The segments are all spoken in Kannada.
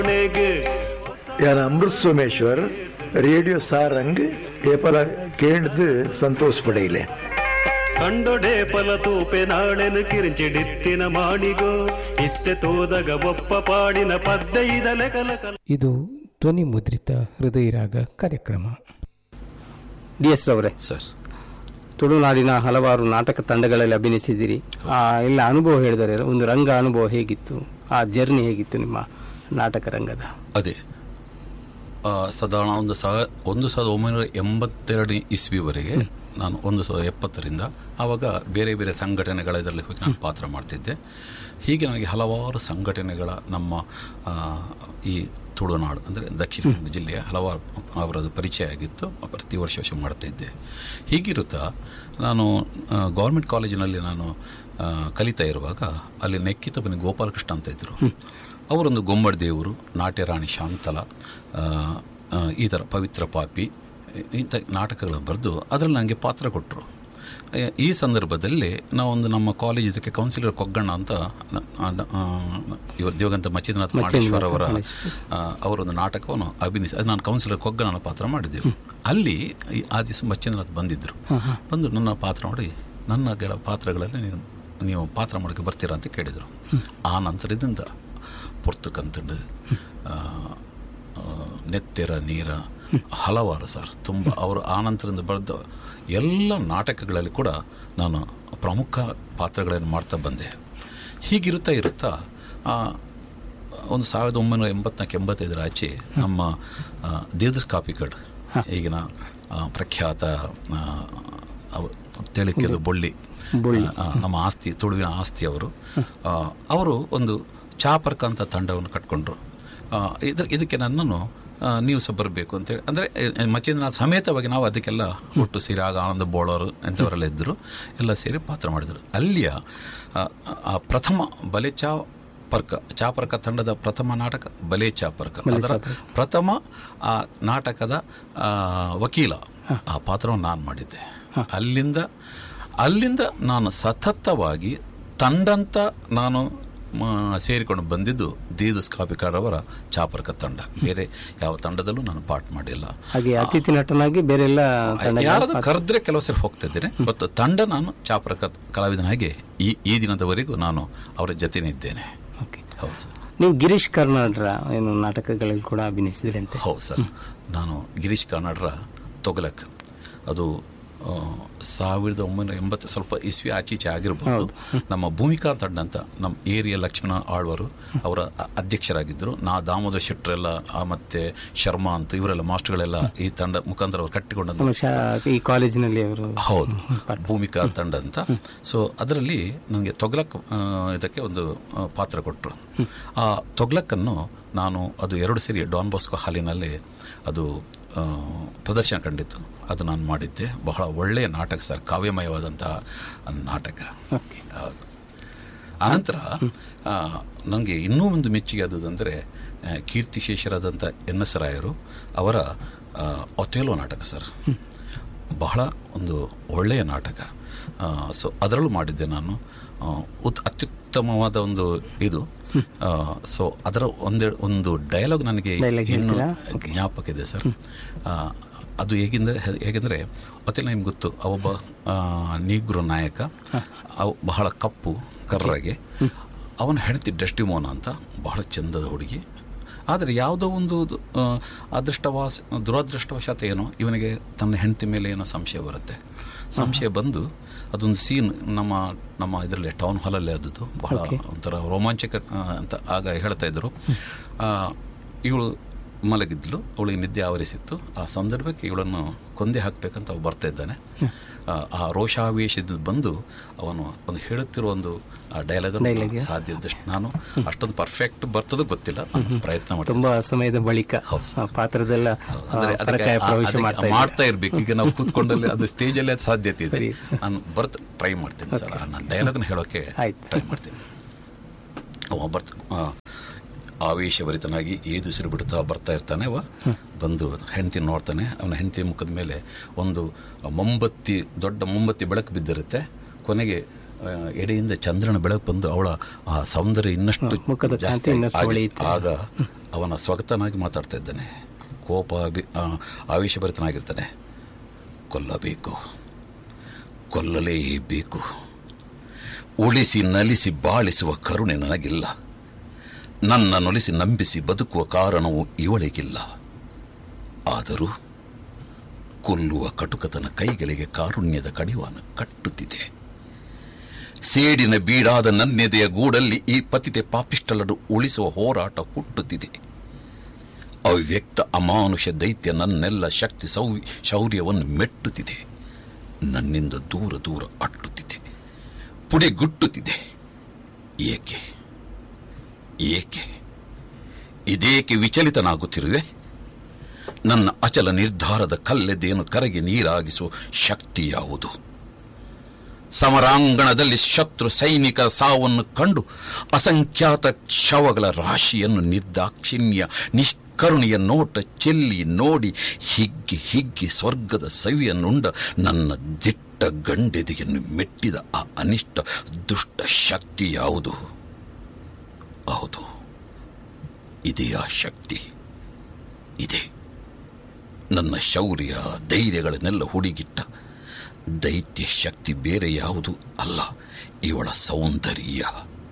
यार अमृत सोमेश्वर रेडियो सारंग ಏಪಲ ಕೇಳ್ದು ಸಂತೋಷ ಪಡೆಯಲೆ ಕಂಡೊಡೆ ಪಲ ತೂಪೆ ನಾಳೆನು ಕಿರಿಂಚಿಡಿತ್ತಿನ ಮಾಡಿಗೋ ಇತ್ತೆ ತೋದಗ ಒಪ್ಪ ಪಾಡಿನ ಪದ್ಯ ಇದಲೆ ಕಲ ಕಲ ಇದು ಧ್ವನಿ ಮುದ್ರಿತ ಹೃದಯರಾಗ ಕಾರ್ಯಕ್ರಮ ಡಿ ಎಸ್ ರವರೇ ಸರ್ ತುಳುನಾಡಿನ ಹಲವಾರು ನಾಟಕ ತಂಡಗಳಲ್ಲಿ ಅಭಿನಯಿಸಿದಿರಿ ಆ ಎಲ್ಲ ಅನುಭವ ಹೇಳಿದರೆ ಒಂದು ರಂಗ ಅನುಭವ ಹೇಗಿತ್ತು ಆ ಜರ್ನಿ ಹೇಗಿತ್ತು ನಿಮ್ಮ ನಾಟಕ ರಂಗದ ಅದೇ ಆ, ಸಾಧಾರಣ ಒಂದು ಸಾವ ಒಂದು ಸಾವಿರದ ಒಂಬೈನೂರ ಎಂಬತ್ತೆರಡನೇ ಇಸ್ವಿವರೆಗೆ ನಾನು ಒಂದು ಸಾವಿರದ ಎಪ್ಪತ್ತರಿಂದ ಆವಾಗ ಬೇರೆ ಬೇರೆ ಸಂಘಟನೆಗಳ ಇದರಲ್ಲಿ ಹೋಗಿ ನಾನು ಪಾತ್ರ ಮಾಡ್ತಿದ್ದೆ ಹೀಗೆ ನನಗೆ ಹಲವಾರು ಸಂಘಟನೆಗಳ ನಮ್ಮ ಆ, ಈ ತುಳುನಾಡು ಅಂದರೆ ದಕ್ಷಿಣ ಕನ್ನಡ ಜಿಲ್ಲೆಯ ಹಲವಾರು ಅವರದ್ದು ಪರಿಚಯ ಆಗಿತ್ತು ಪ್ರತಿ ವರ್ಷ ವರ್ಷ ಮಾಡ್ತಾ ಇದ್ದೆ ಹೀಗಿರುತ್ತಾ ನಾನು ಗೌರ್ಮೆಂಟ್ ಕಾಲೇಜಿನಲ್ಲಿ ನಾನು ಆ, ಕಲಿತಾ ಇರುವಾಗ ಅಲ್ಲಿ ನೆಕ್ಕಿತ ಬನ್ನಿ ಗೋಪಾಲಕೃಷ್ಣ ಅಂತ ಇದ್ದರು ಅವರೊಂದು ಗೊಮ್ಮಡಿ ದೇವರು ನಾಟ್ಯರಾಣಿ ಶಾಂತಲ ಆ, ಆ, ಈ ಥರ ಪವಿತ್ರ ಪಾಪಿ ಇಂಥ ನಾಟಕಗಳು ಬರೆದು ಅದರಲ್ಲಿ ನನಗೆ ಪಾತ್ರ ಕೊಟ್ಟರು ಈ ಸಂದರ್ಭದಲ್ಲಿ ನಾವೊಂದು ನಮ್ಮ ಕಾಲೇಜ್ ಇದಕ್ಕೆ ಕೌನ್ಸಿಲರ್ ಕೊಗ್ಗಣ್ಣ ಅಂತ ನ- ಆ, ಆ, ಇವರು ದಿವಂಗತ ಮಚ್ಚಿಂದ್ರನಾಥ್ ಮಾಡೇಶ್ವರ ಅವರ ಆ, ಅವರೊಂದು ನಾಟಕವನ್ನು ಅಭಿನಯಿಸಿ ಅದು ನಾನು ಕೌನ್ಸಿಲರ್ ಕೊಗ್ಗಣ್ಣನ ಪಾತ್ರ ಮಾಡಿದ್ದೆವು ಅಲ್ಲಿ ಈ ಆ ದಿವಸ ಮಚ್ಚಿಂದ್ರನಾಥ್ ಬಂದಿದ್ದರು ಬಂದು ನನ್ನ ಪಾತ್ರ ನೋಡಿ ನನ್ನ ಗೆಳ ಪಾತ್ರಗಳಲ್ಲಿ ನೀವು ನೀವು ಪಾತ್ರ ಮಾಡೋಕ್ಕೆ ಬರ್ತೀರಾ ಅಂತ ಕೇಳಿದರು ಆ ನಂತರದಿಂದ ಪುರ್ತಕಂತಂಡು ಆ, ಆ, ನೆತ್ತೆರ ನೀರ ಹಲವಾರು ಸರ್ ತುಂಬ ಅವರು ಆ ನಂತರದಿಂದ ಬರೆದ ಎಲ್ಲ ನಾಟಕಗಳಲ್ಲಿ ಕೂಡ ನಾನು ಪ್ರಮುಖ ಪಾತ್ರಗಳನ್ನು ಮಾಡ್ತಾ ಬಂದೆ ಹೀಗಿರುತ್ತಾ ಇರುತ್ತಾ ಆ, ಒಂದು ಸಾವಿರದ ಒಂಬೈನೂರ ಎಂಬತ್ನಾಲ್ಕು ಎಂಬತ್ತೈದರ ಆಚೆ ನಮ್ಮ ಆ, ದೇವದಾಸ್ ಕಾಪಿಗಡ್ ಈಗಿನ ಆ, ಪ್ರಖ್ಯಾತ ಆ, ಅವ- ತೆಳಿಕೆದು ಬೊಳ್ಳಿ ಆ, ನಮ್ಮ ಆಸ್ತಿ ತುಳುವಿನ ಆಸ್ತಿ ಅವರು ಆ, ಅವರು ಒಂದು ಚಾಪರ್ಕ ಅಂತ ತಂಡವನ್ನು ಕಟ್ಕೊಂಡ್ರು ಆ, ಇದ ಇದಕ್ಕೆ ನನ್ನನ್ನು ಆ, ನೀವು ಸಹ ಬರಬೇಕು ಅಂತೇಳಿ ಅಂದರೆ ಮಚ್ಚೇಂದ್ರನಾಥ್ ಸಮೇತವಾಗಿ ನಾವು ಅದಕ್ಕೆಲ್ಲ ಒಟ್ಟು ಸೇರಿ ಆಗ ಆನಂದ ಬೋಳವರು ಎಂಥವರೆಲ್ಲ ಇದ್ದರು ಎಲ್ಲ ಸೇರಿ ಪಾತ್ರ ಮಾಡಿದರು ಅಲ್ಲಿಯ ಆ, ಆ ಪ್ರಥಮ ಬಲೆ ಚಾ ಪರ್ಕ ಚಾಪರ್ಕ ತಂಡದ ಪ್ರಥಮ ನಾಟಕ ಬಲೆ ಚಾಪರ್ಕ ಅದರ ಪ್ರಥಮ ಆ ನಾಟಕದ ಆ, ವಕೀಲ ಆ ಪಾತ್ರವನ್ನು ನಾನು ಮಾಡಿದ್ದೆ ಅಲ್ಲಿಂದ ಅಲ್ಲಿಂದ ನಾನು ಸತತವಾಗಿ ತಂಡಂತ ನಾನು ಮ, ಸೇರಿಕೊಂಡು ಬಂದಿದ್ದು ದೀದು ಸ್ಕಾಪಿಕಾರವರ ಚಾಪರ್ಕ ತಂಡ ಬೇರೆ ಯಾವ ತಂಡದಲ್ಲೂ ನಾನು ಪಾಠ ಮಾಡಿಲ್ಲ ಹಾಗೆ ಅತಿಥಿ ನಟನಾಗಿ ಬೇರೆ ಎಲ್ಲ ತಂಡ ಯಾರಾದ್ರೂ ಕರೆದ್ರೆ ಕೆಲವು ಸರಿ ಹೋಗ್ತಾ ಇದ್ದೇನೆ ಮತ್ತು ತಂಡ ನಾನು ಚಾಪರ್ಕ ಕಲಾವಿದನಾಗಿ ಈ ಈ ದಿನದವರೆಗೂ ನಾನು ಅವರ ಜೊತೆನೇ ಇದ್ದೇನೆ ಓಕೆ ಹೌದು ಸರ್ ನೀವು ಗಿರೀಶ್ ಕರ್ನಾಡ್ರ ಏನು ನಾಟಕಗಳಲ್ಲಿ ಕೂಡ ಅಭಿನಯಿಸಿದ್ರಿ ಅಂತೆ ಹೌದು ಸರ್ ನಾನು ಗಿರೀಶ್ ಕಾರ್ನಾಡ್ರ ತೊಗಲಕ್ ಅದು ಆ, ಸಾವಿರದ ಒಂಬೈನೂರ ಎಂಬತ್ತು ಸ್ವಲ್ಪ ಇಸ್ವಿ ಆಚೀಚೆ ಆಗಿರ್ಬೋದು ನಮ್ಮ ಭೂಮಿಕಾ ತಂಡ ಅಂತ ನಮ್ಮ ಏರಿಯಾ ಲಕ್ಷ್ಮಣ ಆಳ್ವರು ಅವರ ಅ- ಅಧ್ಯಕ್ಷರಾಗಿದ್ದರು ನಾ ದಾಮೋದರ ಶೆಟ್ಟರೆಲ್ಲ ಆ, ಮತ್ತೆ ಶರ್ಮಾ ಅಂತ ಇವರೆಲ್ಲ ಮಾಸ್ಟರ್ಗಳೆಲ್ಲ ಈ ತಂಡ ಮುಖಾಂತರ ಅವರು ಕಟ್ಟಿಕೊಂಡಂತ ನಮ್ಮ ಶಾ- ಈ ಕಾಲೇಜಿನಲ್ಲಿ ಅವರು ಹೌದು ಭೂಮಿಕಾ ತಂಡ ಅಂತ ಸೊ ಅದರಲ್ಲಿ ನನಗೆ ತೊಗ್ಲಕ್ ಆ, ಇದಕ್ಕೆ ಒಂದು ಆ, ಪಾತ್ರ ಕೊಟ್ಟರು ಆ ತೊಗ್ಲಕ್ಕನ್ನು ನಾನು ಅದು ಎರಡು ಸೇರಿ ಡಾನ್ ಬಾಸ್ಕೋ ಹಾಲಿನಲ್ಲಿ ಅದು ಆ, ಪ್ರದರ್ಶನ ಕಂಡಿತ್ತು ಅದು ನಾನು ಮಾಡಿದ್ದೆ ಬಹಳ ಒಳ್ಳೆಯ ನಾಟಕ ಸರ್ ಕಾವ್ಯಮಯವಾದಂತಹ ನಾಟಕ ಹೌದು ಆನಂತರ ನನಗೆ ಇನ್ನೂ ಒಂದು ಮೆಚ್ಚುಗೆ ಆದದಂದರೆ ಕೀರ್ತಿಶೇಷರಾದಂಥ ಎನ್ ಎಸ್ ರಾಯರು ಅವರ ಆ, ಒಥೇಲೋ ನಾಟಕ ಸರ್ ಬಹಳ ಒಂದು ಒಳ್ಳೆಯ ನಾಟಕ ಸೊ ಅದರಲ್ಲೂ ಮಾಡಿದ್ದೆ ನಾನು ಆ, ಉತ್ ಅತ್ಯುತ್ತಮವಾದ ಒಂದು ಇದು ಸೊ ಅದರ ಒಂದೇ ಒಂದು ಡಯಲಾಗ್ ನನಗೆ Dialogue ಇನ್ನು ಹೇಳ್ತೀರಾ? ಜ್ಞಾಪಕ ಇದೆ ಸರ್ ಆ, ಅದು ಹೇಗಿಂದ ಹೇಗೆಂದರೆ ಒತ್ತಿನ ನಿಮ್ಗೆ ಗೊತ್ತು ಅವೊಬ್ಬ ಆ, ನೀಗ್ರು ನಾಯಕ ಅವ್ ಬಹಳ ಕಪ್ಪು ಕರ್ರಗೆ ಅವನ ಹೆಂಡತಿ ಡೆಸ್ಟಿಮೋನ ಅಂತ ಬಹಳ ಚಂದದ ಹುಡುಗಿ ಆದರೆ ಯಾವುದೋ ಒಂದು ಆ, ಅದೃಷ್ಟವಾಸ ದುರದೃಷ್ಟವಶಾತ್ ಏನೋ ಇವನಿಗೆ ತನ್ನ ಹೆಂಡತಿ ಮೇಲೆ ಏನೋ ಸಂಶಯ ಬರುತ್ತೆ ಸಂಶಯ ಬಂದು ಅದೊಂದು ಸೀನ್ ನಮ್ಮ ನಮ್ಮ ಇದರಲ್ಲಿ ಟೌನ್ ಹಾಲಲ್ಲೇ ಆದದ್ದು ಬಹಳ ಒಂಥರ ರೋಮಾಂಚಕ ಆ, ಅಂತ ಆಗ ಹೇಳ್ತಾ ಇದ್ರು ಆ, ಇವಳು ಮಲಗಿದ್ಲು ಅವಳಿಗೆ ನಿದ್ದೆ ಆವರಿಸಿತ್ತು ಆ ಸಂದರ್ಭಕ್ಕೆ ಇವಳನ್ನು ಕೊಂದೆ ಹಾಕಬೇಕಂತ ಅವ ಬರ್ತಾ ಇದ್ದಾನೆ ಆ, ಆ ರೋಷಾವೇಶದಿಂದ ಬಂದು ಅವನು ಒಂದು ಹೇಳುತ್ತಿರುವ ಒಂದು ಡೈಲಾಗ್ ಸಾಧ್ಯ ಇದ್ದಷ್ಟು ನಾನು ಅಷ್ಟೊಂದು ಪರ್ಫೆಕ್ಟ್ ಬರ್ತದ ಗೊತ್ತಿಲ್ಲ ನಾನು ಪ್ರಯತ್ನ ಮಾಡ್ತೀನಿ ತುಂಬಾ ಸಮಯದ ಬಳಿಕ ಆ ಪಾತ್ರದೆಲ್ಲ ಅಂದ್ರೆ ಆ, ಅದಕ್ಕೆ ಪರಕಾಯ ಆ- ಪ್ರವೇಶ ಅದಕ್ಕೆ ಮಾಡ್ತಾ ಇದ್ದಾರೆ. ಮಾಡ್ತಾ ಇರ್ಬೇಕು ಈಗ ನಾವು ಕೂತ್ಕೊಂಡಲ್ಲಿ ಅದು ಸ್ಟೇಜ್ ಅಲ್ಲಿ ಅದು ಸಾಧ್ಯತೆ ಇದೆ ನಾನು ಬರ್ತ ಟ್ರೈ ಮಾಡ್ತೀನಿ ಸರ್ ನಾನು ಡೈಲಾಗ್ನ ಹೇಳೋಕೆ ಆಯ್ತು. ಟ್ರೈ ಮಾಡ್ತೀನಿ ಅವ ಬರ್ತ ಆ, ಆವೇಶಭರಿತನಾಗಿ ಏದುಸಿರು ಬಿಡುತ್ತಾ ಬರ್ತಾ ಇರ್ತಾನೆ ಅವ ಬಂದು ಹೆಂಡತಿ ನೋಡ್ತಾನೆ ಅವನ ಹೆಂಡತಿ ಮುಖದ ಮೇಲೆ ಒಂದು ಮೊಂಬತ್ತಿ ದೊಡ್ಡ ಮೊಂಬತ್ತಿ ಬೆಳಕು ಬಿದ್ದಿರುತ್ತೆ ಕೊನೆಗೆ ಆ, ಎಡೆಯಿಂದ ಚಂದ್ರನ ಬೆಳಕು ಬಂದು ಅವಳ ಆ ಸೌಂದರ್ಯ ಇನ್ನಷ್ಟು ಹ, ಮುಖದ ಜಾಸ್ತಿ ಕಾಂತಿ ಇನ್ನಷ್ಟು ಆಗಿ- ಹೊಳೆಯುತ್ತೆ. ಆಗ ಅವನ ಸ್ವಗತನಾಗಿ ಮಾತಾಡ್ತಾ ಇದ್ದಾನೆ ಕೋಪ ಅಭಿ- ಆ, ಆವೇಶಭರಿತನಾಗಿರ್ತಾನೆ ಕೊಲ್ಲಬೇಕು ಕೊಲ್ಲಲೇಬೇಕು ಉಳಿಸಿ ನಲಿಸಿ ಬಾಳಿಸುವ ಕರುಣೆ ನನಗಿಲ್ಲ ನನ್ನ ನೊಲಿಸಿ ನಂಬಿಸಿ ಬದುಕುವ ಕಾರಣವು ಇವಳಿಗಿಲ್ಲ ಆದರೂ ಕೊಲ್ಲುವ ಕಟುಕತನ ಕೈಗಳಿಗೆ ಕಾರುಣ್ಯದ ಕಡಿವಾಣ ಕಟ್ಟುತ್ತಿದೆ ಸೇಡಿನ ಬೀಡಾದ ನನ್ನೆದೆಯ ಗೂಡಲ್ಲಿ ಈ ಪತಿತೆ ಪಾಪಿಷ್ಟಲನ್ನು ಉಳಿಸುವ ಹೋರಾಟ ಹುಟ್ಟುತ್ತಿದೆ ಅವ್ಯಕ್ತ ಅಮಾನುಷ ದೈತ್ಯ ನನ್ನೆಲ್ಲ ಶಕ್ತಿ ಸೌ ಶೌರ್ಯವನ್ನು ಮೆಟ್ಟುತ್ತಿದೆ ನನ್ನಿಂದ ದೂರ ದೂರ ಅಟ್ಟುತ್ತಿದೆ ಪುಡಿಗುಟ್ಟುತ್ತಿದೆ ಏಕೆ ಏಕೆ ಇದೇಕೆ ವಿಚಲಿತನಾಗುತ್ತಿರುವೆ ನನ್ನ ಅಚಲ ನಿರ್ಧಾರದ ಕಲ್ಲೆದೆಯನ್ನು ಕರಗಿ ನೀರಾಗಿಸುವ ಶಕ್ತಿ ಯಾವುದು ಸಮರಾಂಗಣದಲ್ಲಿ ಶತ್ರು ಸೈನಿಕರ ಸಾವನ್ನು ಕಂಡು ಅಸಂಖ್ಯಾತ ಶವಗಳ ರಾಶಿಯನ್ನು ನಿರ್ದಾಕ್ಷಿಣ್ಯ ನಿಷ್ಕರುಣಿಯ ನೋಟ ಚೆಲ್ಲಿ ನೋಡಿ ಹಿಗ್ಗಿ ಹಿಗ್ಗಿ ಸ್ವರ್ಗದ ಸವಿಯನ್ನುಂಡ ನನ್ನ ದಿಟ್ಟ ಗಂಡೆದೆಯನ್ನು ಮೆಟ್ಟಿದ ಆ ಅನಿಷ್ಟ ದುಷ್ಟ ಶಕ್ತಿ ಯಾವುದು ಹೌದು ಇದೇ ಆ ಶಕ್ತಿ ಇದೆ ನನ್ನ ಶೌರ್ಯ ಧೈರ್ಯಗಳನ್ನೆಲ್ಲ ಹುಡುಗಿಟ್ಟ ದೈತ್ಯ ಶಕ್ತಿ ಬೇರೆ ಯಾವುದು ಅಲ್ಲ ಇವಳ ಸೌಂದರ್ಯ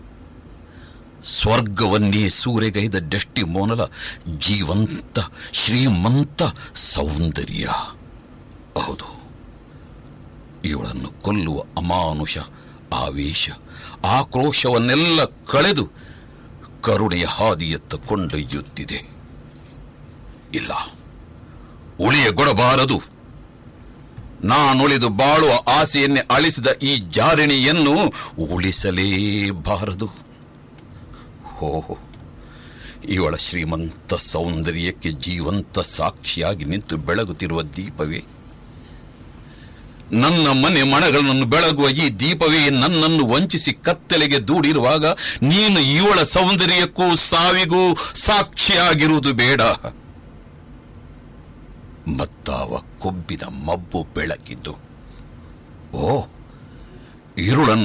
ಸ್ವರ್ಗವನ್ನೇ ಸೂರೆಗೈದ ಡೆಷ್ಟಿ ಮೋನಲ ಜೀವಂತ ಶ್ರೀಮಂತ ಸೌಂದರ್ಯ ಹೌದು ಇವಳನ್ನು ಕೊಲ್ಲುವ ಅಮಾನುಷ ಆವೇಶ ಆಕ್ರೋಶವನ್ನೆಲ್ಲ ಕಳೆದು ಕರುಣೆಯ ಹಾದಿಯತ್ತ ಕೊಂಡೊಯ್ಯುತ್ತಿದೆ ಇಲ್ಲ ಉಳಿಯಗೊಡಬಾರದು ನಾನುಳಿದು ಬಾಳುವ ಆಸೆಯನ್ನೇ ಅಳಿಸಿದ ಈ ಜಾರಿಣಿಯನ್ನು ಉಳಿಸಲೇಬಾರದು ಹೋ ಇವಳ ಶ್ರೀಮಂತ ಸೌಂದರ್ಯಕ್ಕೆ ಜೀವಂತ ಸಾಕ್ಷಿಯಾಗಿ ನಿಂತು ಬೆಳಗುತ್ತಿರುವ ದೀಪವೇ ನನ್ನ ಮನೆ ಮಣಗಳನ್ನು ಬೆಳಗುವ ಈ ದೀಪವೇ ನನ್ನನ್ನು ವಂಚಿಸಿ ಕತ್ತಲೆಗೆ ದೂಡಿರುವಾಗ ನೀನು ಇವಳ ಸೌಂದರ್ಯಕ್ಕೂ ಸಾವಿಗೂ ಸಾಕ್ಷಿಯಾಗಿರುವುದು ಬೇಡ ಮತ್ತಾವ ಕೊಬ್ಬಿನ ಮಬ್ಬು ಬೆಳಕಿದ್ದು ಓ ഇരുളൻ